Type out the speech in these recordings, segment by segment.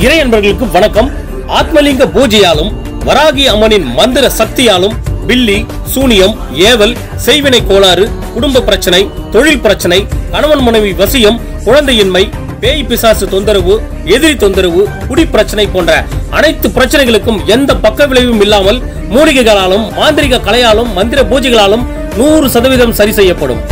இறை அன்பர்களுக்கு வணக்கம் ஆத்மலிங்க பூஜையாலும் வராகி அம்மனின் மந்திர சக்தியாலும் பில்லி சூனியம் ஏவல் செய்வினை கோளாறு குடும்ப பிரச்சனை தொழில் பிரச்சனை கணவன் மனைவி வசியம் குழந்தையின்மை பேய் பிசாசு தொந்தரவு எதிரி தொந்தரவு குடி பிரச்சனை போன்ற அனைத்து பிரச்சனைகளுக்கும் எந்த பக்க விளைவும் இல்லாமல் மூலிகைகளாலும் மாந்திரிக கலையாலும் மந்திர பூஜைகளாலும் நூறு சதவீதம் சரி செய்யப்படும்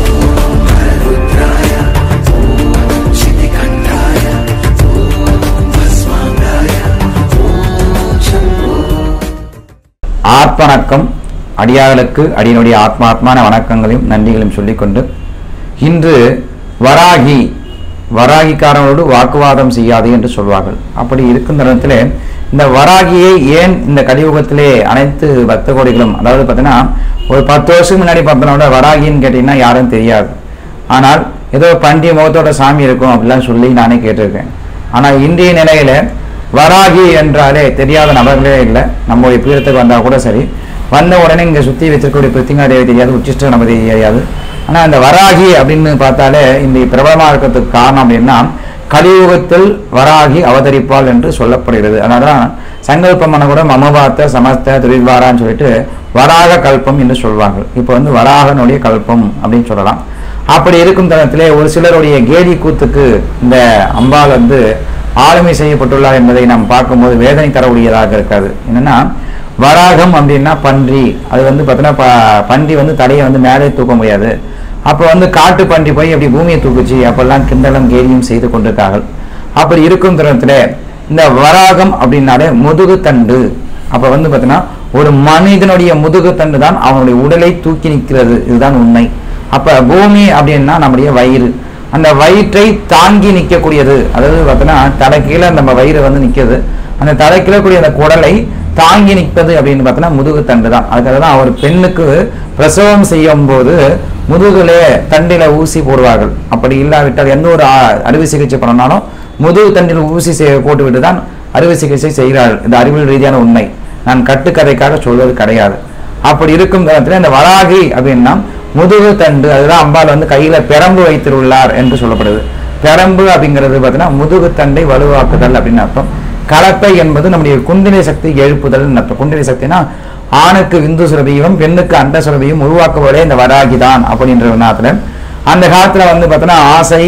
ஆத்மணக்கம் அடியார்களுக்கு அடியனுடைய ஆத்மாத்மான வணக்கங்களையும் நன்றிகளையும் சொல்லிக்கொண்டு இன்று வராகி வராகிக்காரனோடு வாக்குவாதம் செய்யாது என்று சொல்வார்கள் அப்படி இருக்கும் தருணத்தில் இந்த வராகியை ஏன் இந்த கலியுகத்திலே அனைத்து பக்த கோடிகளும் அதாவது பார்த்தீங்கன்னா ஒரு பத்து வருஷத்துக்கு முன்னாடி பார்த்தோன்னா வராகின்னு கேட்டிங்கன்னா யாரும் தெரியாது ஆனால் ஏதோ பண்டி முகத்தோட சாமி இருக்கும் அப்படிலாம் சொல்லி நானே கேட்டிருக்கேன் ஆனால் இன்றைய நிலையில வராகி என்றாலே தெரியாத நபர்களே இல்லை நம்மளுடைய பீடத்துக்கு வந்தால் கூட சரி வந்த உடனே இங்கே சுற்றி வச்சிருக்கக்கூடிய பிருத்திங்கா தேவி தெரியாது உச்சிஷ்ட நமதி தெரியாது ஆனால் அந்த வராகி அப்படின்னு பார்த்தாலே இந்த பிரபலமாக இருக்கிறதுக்கு காரணம் அப்படின்னா கலியுகத்தில் வராகி அவதரிப்பாள் என்று சொல்லப்படுகிறது அதனால தான் சங்கல்பமான கூட மமபாத்த சமஸ்த துரித்வாரான்னு சொல்லிட்டு வராக கல்பம் என்று சொல்வார்கள் இப்போ வந்து வராகனுடைய கல்பம் அப்படின்னு சொல்லலாம் அப்படி இருக்கும் தருணத்திலே ஒரு சிலருடைய கேலி கூத்துக்கு இந்த அம்பாள் வந்து ஆளுமை செய்யப்பட்டுள்ளார் என்பதை நாம் பார்க்கும்போது வேதனை தரக்கூடியதாக இருக்காது என்னன்னா வராகம் அப்படின்னா பன்றி அது வந்து பார்த்தீங்கன்னா ப- பன்றி வந்து தலையை வந்து மேலே தூக்க முடியாது அப்போ வந்து காட்டு பன்றி போய் அப்படி பூமியை தூக்குச்சு அப்பெல்லாம் கிண்டலும் கேலியும் செய்து கொண்டிருக்கார்கள் அப்படி இருக்கும் தருணத்துல இந்த வராகம் அப்படின்னாலே முதுகு தண்டு அப்ப வந்து பார்த்தீங்கன்னா ஒரு மனிதனுடைய முதுகு தண்டு தான் அவனுடைய உடலை தூக்கி நிற்கிறது இதுதான் உண்மை அப்ப பூமி அப்படின்னா நம்முடைய வயிறு அந்த வயிற்றை தாங்கி நிற்கக்கூடியது அதாவது பார்த்தோன்னா தலை கீழே நம்ம வயிறு வந்து நிற்கிறது அந்த தலை கீழே கூடிய அந்த குடலை தாங்கி நிற்பது அப்படின்னு பார்த்தோன்னா முதுகு தண்டு தான் அதுக்காக தான் அவர் பெண்ணுக்கு பிரசவம் செய்யும் போது முதுகுலே தண்டில ஊசி போடுவார்கள் அப்படி இல்லாவிட்டால் எந்த ஒரு ஆ- அறுவை சிகிச்சை பண்ணனாலும் முதுகு தண்டில் ஊசி செய்- போட்டுவிட்டு தான் அறுவை சிகிச்சை செய்கிறார்கள் இது அறிவியல் ரீதியான உண்மை நான் கட்டுக்கதைக்காக சொல்வது கிடையாது அப்படி இருக்கும் தருணத்தில் இந்த வராகி அப்படின்னா முதுகு தண்டு அதுதான் அம்பாள் வந்து கையில பெரம்பு வைத்திருள்ளார் என்று சொல்லப்படுது பெரம்பு அப்படிங்கிறது பார்த்தீங்கன்னா முதுகு தண்டை வலுவாக்குதல் அப்படின்னு அர்த்தம் கலப்பை என்பது நம்முடைய குண்டிலை சக்தி எழுப்புதல் அர்த்தம் குண்டிலை சக்தினா ஆணுக்கு விந்து சுரபியும் பெண்ணுக்கு அண்ட சுரபியும் உருவாக்குவதே இந்த வராகி தான் அப்படின்ற நேரத்துல அந்த காலத்துல வந்து பார்த்தோன்னா ஆசை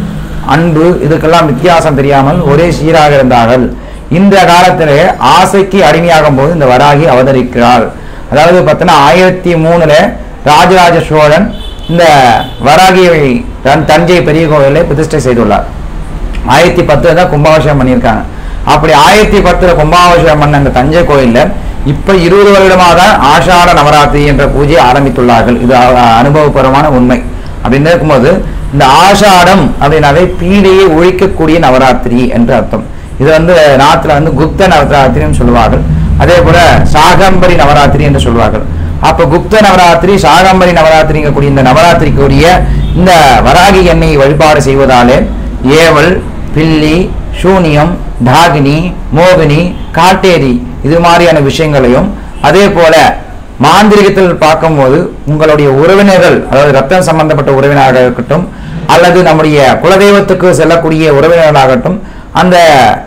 அன்பு இதுக்கெல்லாம் வித்தியாசம் தெரியாமல் ஒரே சீராக இருந்தார்கள் இந்த காலத்திலே ஆசைக்கு அடிமையாகும் போது இந்த வராகி அவதரிக்கிறாள் அதாவது பார்த்தோன்னா ஆயிரத்தி மூணுல ராஜராஜ சோழன் இந்த வராகியை தன் தஞ்சை பெரிய கோவிலை பிரதிஷ்டை செய்துள்ளார் ஆயிரத்தி பத்துல தான் கும்பாபிஷேகம் பண்ணியிருக்காங்க அப்படி ஆயிரத்தி பத்துல கும்பாபிஷேகம் பண்ண அந்த தஞ்சை கோயில்ல இப்ப இருபது வருடமாக தான் ஆஷாட நவராத்திரி என்ற பூஜையை ஆரம்பித்துள்ளார்கள் இது அ- அனுபவபூர்வமான உண்மை அப்படின்னு இருக்கும்போது இந்த ஆஷாடம் அப்படின்னாவே பீடையை ஒழிக்கக்கூடிய நவராத்திரி என்று அர்த்தம் இது வந்து நாத்துல வந்து குப்த நவராத்திரின்னு சொல்லுவார்கள் அதே போல சாகம்பரி நவராத்திரி என்று சொல்வார்கள் அப்ப குப்த நவராத்திரி சாகம்பரி நவராத்திரிங்கக்கூடிய இந்த நவராத்திரிக்குரிய இந்த வராகி எண்ணெயை வழிபாடு செய்வதாலே ஏவல் பில்லி சூனியம் டாகினி மோகினி காட்டேரி இது மாதிரியான விஷயங்களையும் அதே போல மாந்திரிகத்தில் பார்க்கும்போது உங்களுடைய உறவினர்கள் அதாவது ரத்தம் சம்பந்தப்பட்ட உறவினராக இருக்கட்டும் அல்லது நம்முடைய குலதெய்வத்துக்கு செல்லக்கூடிய உறவினர்களாகட்டும் அந்த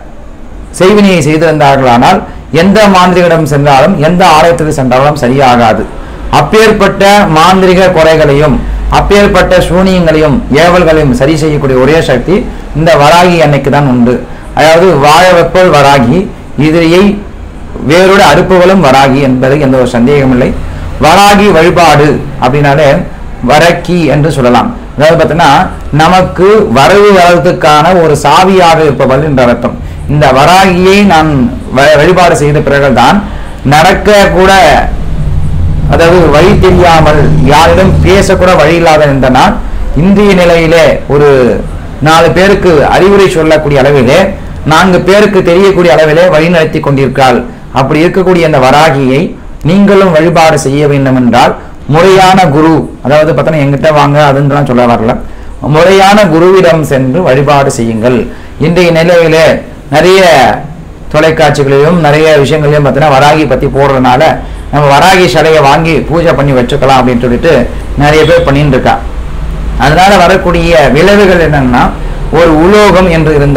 செய்வினையை செய்திருந்தார்களானால் எந்த மாந்திரிகளிடம் சென்றாலும் எந்த ஆலயத்துக்கு சென்றாலும் சரியாகாது அப்பேற்பட்ட மாந்திரிக குறைகளையும் அப்பேற்பட்ட சூனியங்களையும் ஏவல்களையும் சரி செய்யக்கூடிய ஒரே சக்தி இந்த வராகி எண்ணெய்க்கு தான் உண்டு அதாவது வாழ வெப்பல் வராகி எதிரியை வேரோடு அறுப்புகளும் வராகி என்பது எந்த ஒரு சந்தேகமில்லை வராகி வழிபாடு அப்படின்னாலே வரக்கி என்று சொல்லலாம் அதாவது பார்த்தீங்கன்னா நமக்கு வரவு வரதுக்கான ஒரு சாவியாக இருப்பவள் என்ற அர்த்தம் இந்த வராகியை நான் வ- வழிபாடு செய்த பிறகுதான் நடக்க கூட அதாவது வழி தெரியாமல் யாரிடம் பேசக்கூட வழி இல்லாத இந்த நான் இந்திய நிலையிலே ஒரு நாலு பேருக்கு அறிவுரை சொல்லக்கூடிய அளவிலே நான்கு பேருக்கு தெரியக்கூடிய அளவிலே வழி நடத்தி கொண்டிருக்கிறாள் அப்படி இருக்கக்கூடிய அந்த வராகியை நீங்களும் வழிபாடு செய்ய வேண்டும் என்றால் முறையான குரு அதாவது பார்த்தோன்னா எங்கிட்ட வாங்க அதுன்றலாம் சொல்ல வரல முறையான குருவிடம் சென்று வழிபாடு செய்யுங்கள் இன்றைய நிலையிலே நிறைய தொலைக்காட்சிகளிலும் நிறைய விஷயங்களையும் பார்த்தீங்கன்னா வராகி பத்தி போடுறதுனால நம்ம வராகி சிலையை வாங்கி பூஜை பண்ணி வச்சுக்கலாம் அப்படின்னு சொல்லிட்டு நிறைய பேர் பண்ணிட்டு இருக்கா அதனால வரக்கூடிய விளைவுகள் என்னன்னா ஒரு உலோகம் என்று இருந்தால்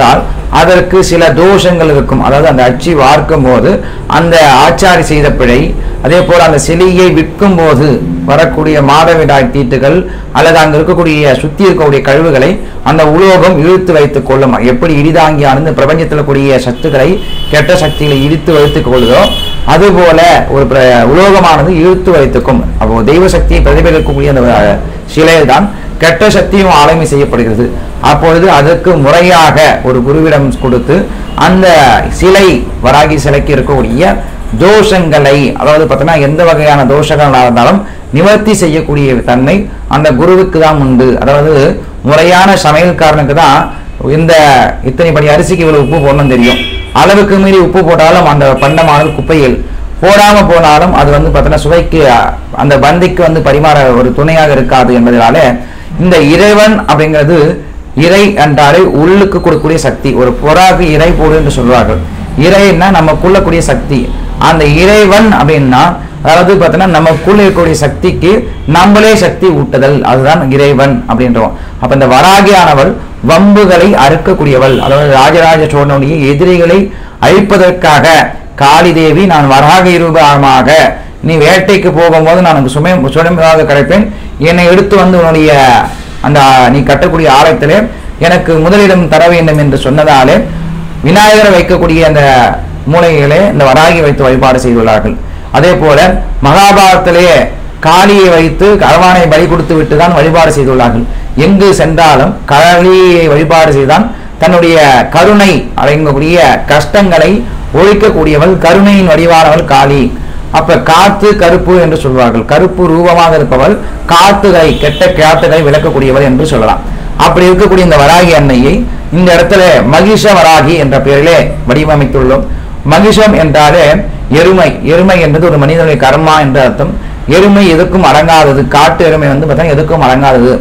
அதற்கு சில தோஷங்கள் இருக்கும் அதாவது அந்த அச்சு வார்க்கும் போது அந்த ஆச்சாரி செய்த பிழை அதே போல அந்த சிலையை விற்கும் போது வரக்கூடிய மாதவிடாய் தீட்டுகள் அல்லது அங்க இருக்கக்கூடிய சுத்தி இருக்கக்கூடிய கழிவுகளை அந்த உலோகம் இழுத்து வைத்துக் கொள்ளும் எப்படி இடிதாங்கியானது இந்த பிரபஞ்சத்தில் கூடிய சத்துக்களை கெட்ட சக்திகளை இழுத்து வைத்துக் கொள்ளுதோ அதுபோல ஒரு பிர- உலோகமானது இழுத்து வைத்துக்கும் அப்போ தெய்வ சக்தியை பிரதிபலிக்கக்கூடிய அந்த அஹ், சிலையில் தான் கெட்ட சக்தியும் ஆளுமை செய்யப்படுகிறது அப்பொழுது அதற்கு முறையாக ஒரு குருவிடம் கொடுத்து அந்த சிலை வராகி சிலைக்கு இருக்கக்கூடிய தோஷங்களை அதாவது பார்த்தோன்னா எந்த வகையான தோஷங்களாக இருந்தாலும் நிவர்த்தி செய்யக்கூடிய தன்மை அந்த குருவுக்கு தான் உண்டு அதாவது முறையான சமையல்காரனுக்கு தான் இந்த இத்தனை படி அரிசிக்கு இவ்வளவு உப்பு போடணும் தெரியும் அளவுக்கு மீறி உப்பு போட்டாலும் அந்த பண்டமானது குப்பையில் போடாம போனாலும் அது வந்து பார்த்தோன்னா சுவைக்கு அஹ், அந்த பந்திக்கு வந்து பரிமாற ஒரு துணையாக இருக்காது என்பதனால இந்த இறைவன் அப்படிங்கிறது இறை என்றாலே உள்ளுக்கு கொடுக்கக்கூடிய சக்தி ஒரு புறாக்கு இறை போடு என்று சொல்வார்கள் இறைன்னா நமக்குள்ள கூடிய சக்தி அந்த இறைவன் அப்படின்னா அதாவது பார்த்தோன்னா நமக்குள்ள இருக்கக்கூடிய சக்திக்கு நம்மளே சக்தி ஊட்டுதல் அதுதான் இறைவன் அப்படின்றோம் அப்ப இந்த வராகியானவள் வம்புகளை அறுக்கக்கூடியவள் அதாவது ராஜராஜ சோழனுடைய எதிரிகளை அழிப்பதற்காக காளி தேவி நான் வராக ரூபமாக நீ வேட்டைக்கு போகும்போது நான் உனக்கு சுமை சுடமாக கிடைப்பேன் என்னை எடுத்து வந்து உன்னுடைய அந்த நீ கட்டக்கூடிய ஆலயத்திலே எனக்கு முதலிடம் தர வேண்டும் என்று சொன்னதாலே விநாயகரை வைக்கக்கூடிய அந்த மூலைகளே இந்த வராகி வைத்து வழிபாடு செய்துள்ளார்கள் அதே போல மகாபாரதத்திலேயே காளியை வைத்து கரவானை பலி கொடுத்து விட்டு தான் வழிபாடு செய்துள்ளார்கள் எங்கு சென்றாலும் காளியை வழிபாடு செய்தான் தன்னுடைய கருணை அடங்கக்கூடிய கஷ்டங்களை ஒழிக்கக்கூடியவள் கருணையின் வடிவானவள் காளி அப்ப காத்து கருப்பு என்று சொல்வார்கள் கருப்பு ரூபமாக இருப்பவள் காத்துகை கெட்ட காத்துகை விளக்கக்கூடியவள் என்று சொல்லலாம் அப்படி இருக்கக்கூடிய இந்த வராகி அன்னையை இந்த இடத்துல மகிஷ வராகி என்ற பெயரிலே வடிவமைத்துள்ளோம் மகிஷம் என்றாலே எருமை எருமை என்பது ஒரு மனிதனுடைய கர்மா என்ற அர்த்தம் எருமை எதுக்கும் அடங்காதது காட்டு எருமை வந்து பார்த்தா எதுக்கும் அடங்காதது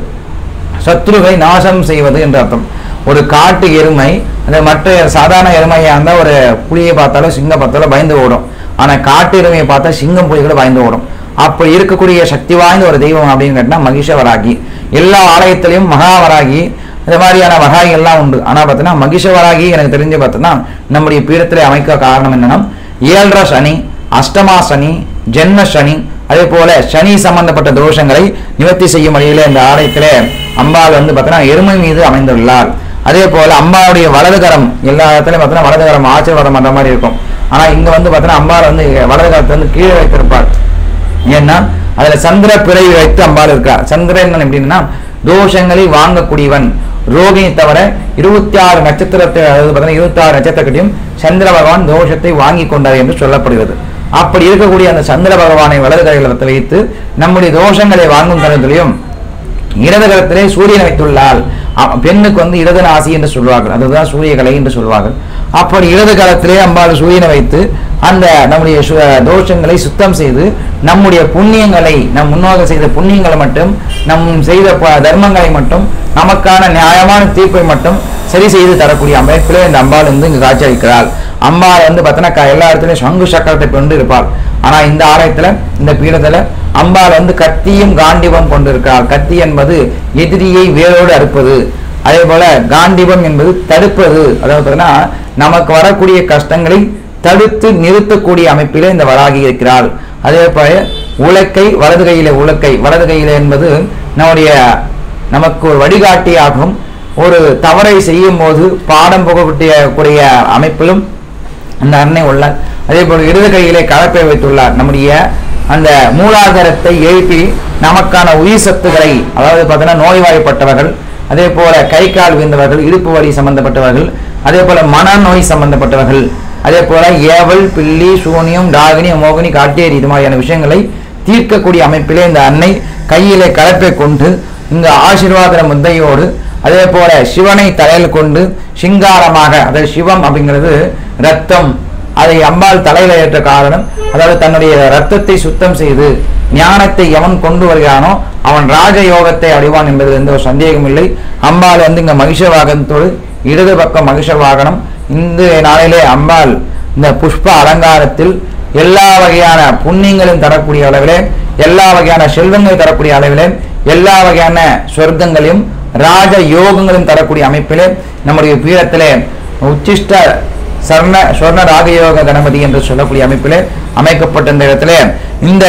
சத்ருவை நாசம் செய்வது என்று அர்த்தம் ஒரு காட்டு எருமை அந்த மற்ற சாதாரண எருமையா இருந்தா ஒரு புலியை பார்த்தாலும் சிங்கம் பார்த்தாலும் பயந்து ஓடும் ஆனா காட்டு எருமையை பார்த்தா சிங்கம் புலி கூட பயந்து ஓடும் அப்படி இருக்கக்கூடிய சக்தி வாய்ந்த ஒரு தெய்வம் அப்படின்னு கேட்டா மகிஷவராகி எல்லா ஆலயத்திலையும் மகாவராகி இந்த மாதிரியான வராகி எல்லாம் உண்டு ஆனா பார்த்தீங்கன்னா மகிஷவராகி எனக்கு தெரிஞ்சு பார்த்தோன்னா நம்முடைய பீடத்திலே அமைக்க காரணம் என்னன்னா ஏழரை சனி அஷ்டமா சனி ஜென்ம சனி அதே போல சனி சம்பந்தப்பட்ட தோஷங்களை நிவர்த்தி செய்யும் வழியிலே இந்த ஆலயத்திலே அம்பாள் வந்து பார்த்தீங்கன்னா எருமை மீது அமைந்துள்ளார் அதே போல அம்பாளுடைய வலதுகரம் எல்லா இடத்துலயும் பார்த்தீங்கன்னா வலதுகரம் ஆசீர்வாதம் அந்த மாதிரி இருக்கும் ஆனா இங்க வந்து பார்த்தீங்கன்னா அம்பாள் வந்து வலதுகரத்தை வந்து கீழே வைத்திருப்பார் ஏன்னா அதுல சந்திர பிறை வைத்து அம்பாள் இருக்கார் சந்திரன் எப்படின்னா தோஷங்களை வாங்கக்கூடியவன் ரோகிணி தவிர இருபத்தி ஆறு நட்சத்திரத்தை அதாவது பார்த்தீங்கன்னா இருபத்தி ஆறு நட்சத்திரத்தையும் சந்திர பகவான் தோஷத்தை வாங்கி கொண்டார் என்று சொல்லப்படுகிறது அப்படி இருக்கக்கூடிய அந்த சந்திர பகவானை வலது கையில் வைத்து நம்முடைய தோஷங்களை வாங்கும் தருணத்திலையும் இடது கரத்திலே சூரியனை வைத்துள்ளால் அ- பெண்ணுக்கு வந்து இடது நாசி என்று சொல்வார்கள் அதுதான் சூரியகலை என்று சொல்வார்கள் அப்படி இடது காலத்திலே அம்பாள் சூரியனை வைத்து அந்த நம்முடைய சு- தோஷங்களை சுத்தம் செய்து நம்முடைய புண்ணியங்களை நம் முன்னோர்கள் செய்த புண்ணியங்களை மட்டும் நம் செய்த ப- தர்மங்களை மட்டும் நமக்கான நியாயமான தீர்ப்பை மட்டும் சரி செய்து தரக்கூடிய அமைப்பிலே இந்த அம்பாள் வந்து இங்கு காட்சி அளிக்கிறாள் அம்பாள் வந்து பார்த்தோன்னா எல்லா இடத்துலயும் சங்கு சக்கரத்தை கொண்டு இருப்பாள் ஆனா இந்த ஆலயத்துல இந்த பீடத்துல அம்பாள் வந்து கத்தியும் காண்டிபம் கொண்டிருக்கிறாள் கத்தி என்பது எதிரியை வேரோடு அறுப்பது அதே போல காண்டிபம் என்பது தடுப்பது அதாவது பார்த்தீங்கன்னா நமக்கு வரக்கூடிய கஷ்டங்களை தடுத்து நிறுத்தக்கூடிய அமைப்பிலே இந்த வராகி இருக்கிறாள் அதே போல உலக்கை வலது கையில உலக்கை வலது கையில என்பது நம்முடைய நமக்கு ஒரு வழிகாட்டியாகும் ஒரு தவறை செய்யும் போது பாடம் புகக்கூடிய கூடிய அமைப்பிலும் அந்த அன்னை உள்ளார் அதே போல இடது கையிலே கலப்பை வைத்துள்ளார் நம்முடைய அந்த மூலாதாரத்தை எழுப்பி நமக்கான உயிர் சத்துக்களை அதாவது பார்த்தீங்கன்னா நோய்வாய்ப்பட்டவர்கள் அதே போல கை கால் விழுந்தவர்கள் இடுப்பு வலி சம்பந்தப்பட்டவர்கள் அதே போல மனநோய் சம்பந்தப்பட்டவர்கள் அதே போல ஏவல் பில்லி சூனியம் டாகினி மோகினி காட்டேரி இது மாதிரியான விஷயங்களை தீர்க்கக்கூடிய அமைப்பிலே இந்த அன்னை கையிலே கலப்பை கொண்டு இந்த ஆசீர்வாத முத்தையோடு அதே போல சிவனை தலையில் கொண்டு சிங்காரமாக அதாவது சிவம் அப்படிங்கிறது ரத்தம் அதை அம்பாள் தலையில ஏற்ற காரணம் அதாவது தன்னுடைய ரத்தத்தை சுத்தம் செய்து ஞானத்தை எவன் கொண்டு வருகிறானோ அவன் ராஜ யோகத்தை அடைவான் என்பதில் எந்த ஒரு சந்தேகம் இல்லை அம்பாள் வந்து இங்க மகிஷ வாகனத்தோடு இடது பக்கம் மகிஷ வாகனம் இந்த நாளிலே அம்பாள் இந்த புஷ்ப அலங்காரத்தில் எல்லா வகையான புண்ணியங்களும் தரக்கூடிய அளவிலே எல்லா வகையான செல்வங்கள் தரக்கூடிய அளவிலே எல்லா வகையான சொர்க்கங்களையும் ராஜ யோகங்களும் தரக்கூடிய அமைப்பிலே நம்முடைய பீடத்திலே உச்சிஷ்ட சர்ண சொர்ண ராகயோக கணபதி என்று சொல்லக்கூடிய அமைப்பிலே அமைக்கப்பட்ட இந்த இடத்துல இந்த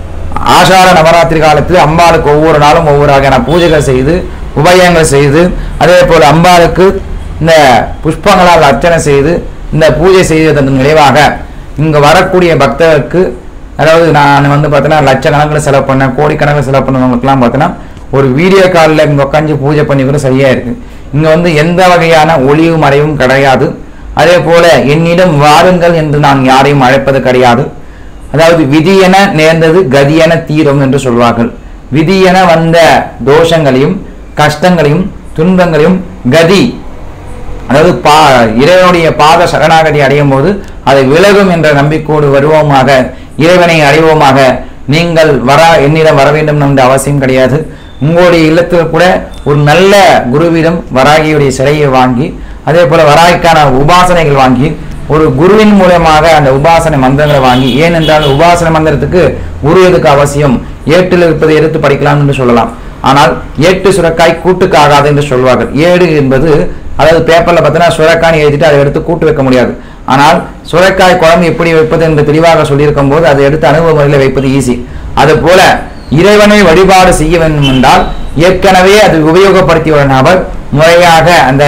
ஆஷாட நவராத்திரி காலத்தில் அம்பாளுக்கு ஒவ்வொரு நாளும் ஒவ்வொரு வகையான பூஜைகள் செய்து உபயங்கள் செய்து அதே போல அம்பாளுக்கு இந்த புஷ்பங்களால் அர்ச்சனை செய்து இந்த பூஜை செய்வதன் விளைவாக இங்க வரக்கூடிய பக்தருக்கு அதாவது நான் வந்து பார்த்தீங்கன்னா லட்சக்கணக்கில் செலவு பண்ணேன் கோடிக்கணக்கில் செலவு பண்ணவங்களுக்குலாம் பார்த்தீங்கன்னா ஒரு வீடியோ காலில் இங்கே உட்காந்து பூஜை பண்ணி கூட சரியா இருக்கு இங்க வந்து எந்த வகையான ஒளிவு மறைவும் கிடையாது அதே போல என்னிடம் வாருங்கள் என்று நான் யாரையும் அழைப்பது கிடையாது அதாவது விதியென நேர்ந்தது கதியென தீரும் என்று சொல்வார்கள் விதியென வந்த தோஷங்களையும் கஷ்டங்களையும் துன்பங்களையும் கதி அதாவது பா இறைவனுடைய பாத சரணாகதி அடையும் போது அது விலகும் என்ற நம்பிக்கையோடு வருவோமாக இறைவனை அடைவோமாக நீங்கள் வர என்னிடம் வர வேண்டும் என்ற அவசியம் கிடையாது உங்களுடைய இல்லத்தில் கூட ஒரு நல்ல குருவிடம் வராகியுடைய சிலையை வாங்கி அதே போல வராகிக்கான உபாசனைகள் வாங்கி ஒரு குருவின் மூலமாக அந்த உபாசனை மந்திரங்களை வாங்கி ஏனென்றால் உபாசனை மந்திரத்துக்கு குரு எதுக்கு அவசியம் ஏட்டில் இருப்பதை எடுத்து படிக்கலாம் என்று சொல்லலாம் ஆனால் ஏட்டு சுரக்காய் கூட்டுக்கு ஆகாது என்று சொல்வார்கள் ஏடு என்பது அதாவது பேப்பர்ல பார்த்தீங்கன்னா சுரக்காய் எழுதிட்டு அதை எடுத்து கூட்டு வைக்க முடியாது ஆனால் சுரக்காய் குழம்பு எப்படி வைப்பது என்று தெளிவாக சொல்லியிருக்கும் போது அதை எடுத்து அனுபவ முறையில் வைப்பது ஈஸி அது போல இறைவனை வழிபாடு செய்ய வேண்டும் என்றால் ஏற்கனவே அது உபயோகப்படுத்திய ஒரு நபர் முறையாக அந்த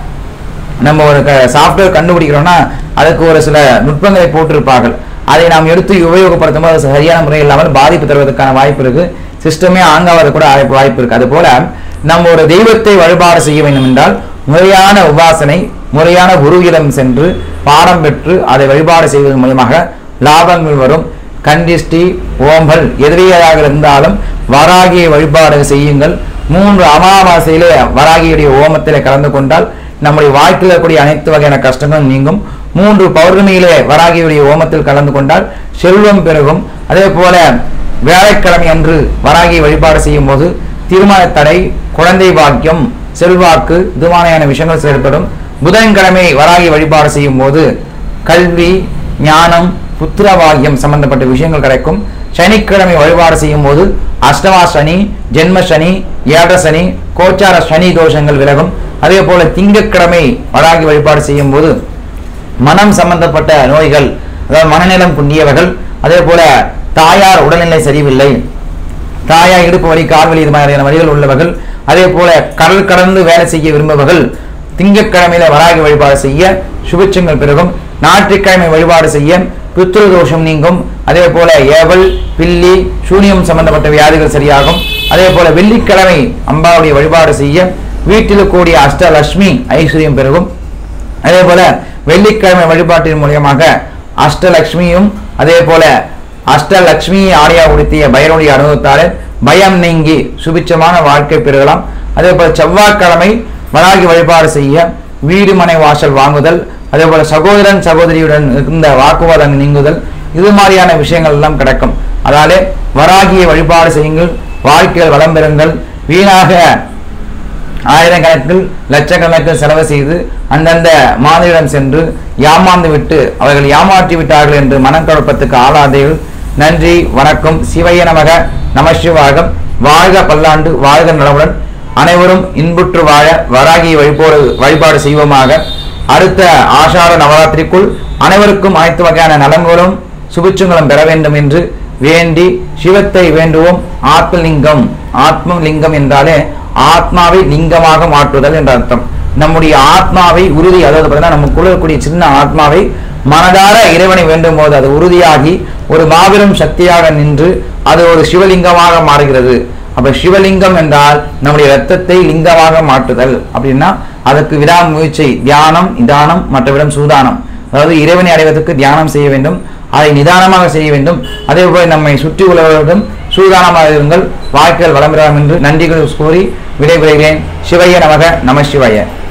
நம்ம ஒரு சாஃப்ட்வேர் கண்டுபிடிக்கிறோம்னா அதுக்கு ஒரு சில நுட்பங்களை போட்டிருப்பார்கள் அதை நாம் எடுத்து உபயோகப்படுத்தும் போது அது சரியான முறை இல்லாமல் பாதிப்பு தருவதற்கான வாய்ப்பு இருக்கு சிஸ்டமே ஆங்காவது கூட வாய்ப்பு வாய்ப்பு இருக்கு அது போல நம்ம ஒரு தெய்வத்தை வழிபாடு செய்ய வேண்டும் என்றால் முறையான உபாசனை முறையான குருவிடம் சென்று பாடம் பெற்று அதை வழிபாடு செய்வதன் மூலமாக லாபங்கள் வரும் கண்டிஷ்டி ஓம்பல் எதிரியாக இருந்தாலும் வராகியை வழிபாடு செய்யுங்கள் மூன்று அமாவாசையிலே வராகியுடைய ஓமத்திலே கலந்து கொண்டால் நம்முடைய வாழ்க்கையில் இருக்கக்கூடிய அனைத்து வகையான கஷ்டங்களும் நீங்கும் மூன்று பௌர்ணமியிலே வராகியுடைய ஓமத்தில் கலந்து கொண்டால் செல்வம் பெருகும் அதே போல வியாழக்கிழமை அன்று வராகியை வழிபாடு செய்யும் போது திருமண தடை குழந்தை பாக்கியம் செல்வாக்கு இது மாதிரியான விஷயங்கள் செயல்படும் புதன்கிழமை வராகி வழிபாடு செய்யும் போது கல்வி ஞானம் புத்திரவாகியம் சம்பந்தப்பட்ட விஷயங்கள் கிடைக்கும் சனிக்கிழமை வழிபாடு செய்யும் போது அஷ்டமா சனி ஜென்ம சனி ஏழ சனி கோச்சார சனி தோஷங்கள் விலகும் அதே போல திங்கட்கிழமை வராகி வழிபாடு செய்யும் போது மனம் சம்பந்தப்பட்ட நோய்கள் அதாவது மனநலம் குன்றியவர்கள் அதே போல தாயார் உடல்நிலை சரியில்லை தாயார் இடுப்பு வலி கால் வலி இது மாதிரியான வழிகள் உள்ளவர்கள் அதே போல கடல் கடந்து வேலை செய்ய விரும்புபவர்கள் திங்கட்கிழமையில வராகி வழிபாடு செய்ய சுபிட்சங்கள் பெருகும் ஞாயிற்றுக்கிழமை வழிபாடு செய்ய பித்ரு தோஷம் நீங்கும் அதே போல ஏவல் பில்லி சூனியம் சம்பந்தப்பட்ட வியாதிகள் சரியாகும் அதே போல வெள்ளிக்கிழமை அம்பாவுடைய வழிபாடு செய்ய வீட்டில் கூடிய அஷ்டலட்சுமி ஐஸ்வர்யம் பெருகும் அதே போல வெள்ளிக்கிழமை வழிபாட்டின் மூலியமாக அஷ்டலட்சுமியும் அதே போல அஷ்டலட்சுமி ஆலயா உடுத்திய பைரனுடைய அனுபவத்தாலே பயம் நீங்கி சுபிச்சமான வாழ்க்கை பெறுகலாம் அதே போல செவ்வாய்க்கிழமை வராகி வழிபாடு செய்ய வீடு மனை வாசல் வாங்குதல் அதே போல சகோதரன் சகோதரியுடன் இருந்த வாக்குவாதம் நீங்குதல் இது மாதிரியான விஷயங்கள் எல்லாம் கிடைக்கும் அதாலே வராகியை வழிபாடு செய்யுங்கள் வாழ்க்கையில் வளம் பெறுங்கள் வீணாக ஆயிரக்கணக்கில் லட்சக்கணக்கில் செலவு செய்து அந்தந்த மாதிரிடம் சென்று ஏமாந்து விட்டு அவர்கள் ஏமாற்றி விட்டார்கள் என்று மனக்குழப்பத்துக்கு ஆளாதீர்கள் நன்றி வணக்கம் சிவைய நமக நமசிவாகம் வாழ்க பல்லாண்டு வாழ்க நலமுடன் அனைவரும் இன்புற்று வாழ வராகியை வழிபாடு வழிபாடு செய்வோமாக அடுத்த ஆஷாட நவராத்திரிக்குள் அனைவருக்கும் அனைத்து வகையான நலன்களும் சுபிட்சங்களும் பெற வேண்டும் என்று வேண்டி சிவத்தை வேண்டுவோம் ஆத்மலிங்கம் ஆத்ம லிங்கம் என்றாலே ஆத்மாவை லிங்கமாக மாற்றுதல் என்ற அர்த்தம் நம்முடைய ஆத்மாவை உறுதி அதாவது பார்த்தீங்கன்னா நமக்குள்ள இருக்கக்கூடிய சின்ன ஆத்மாவை மனதார இறைவனை வேண்டும் போது அது உறுதியாகி ஒரு மாபெரும் சக்தியாக நின்று அது ஒரு சிவலிங்கமாக மாறுகிறது அப்ப சிவலிங்கம் என்றால் நம்முடைய ரத்தத்தை லிங்கமாக மாற்றுதல் அப்படின்னா அதற்கு விடாமுயற்சி தியானம் நிதானம் மற்றவிடம் சூதானம் அதாவது இறைவனை அடைவதற்கு தியானம் செய்ய வேண்டும் அதை நிதானமாக செய்ய வேண்டும் அதே போல நம்மை சுற்றி உள்ளவர்களிடம் சூதானமாக இருங்கள் வாழ்க்கையில் வளம் பெறலாம் என்று நன்றிகள் கூறி விடைபெறுகிறேன் சிவைய நமக நம சிவாய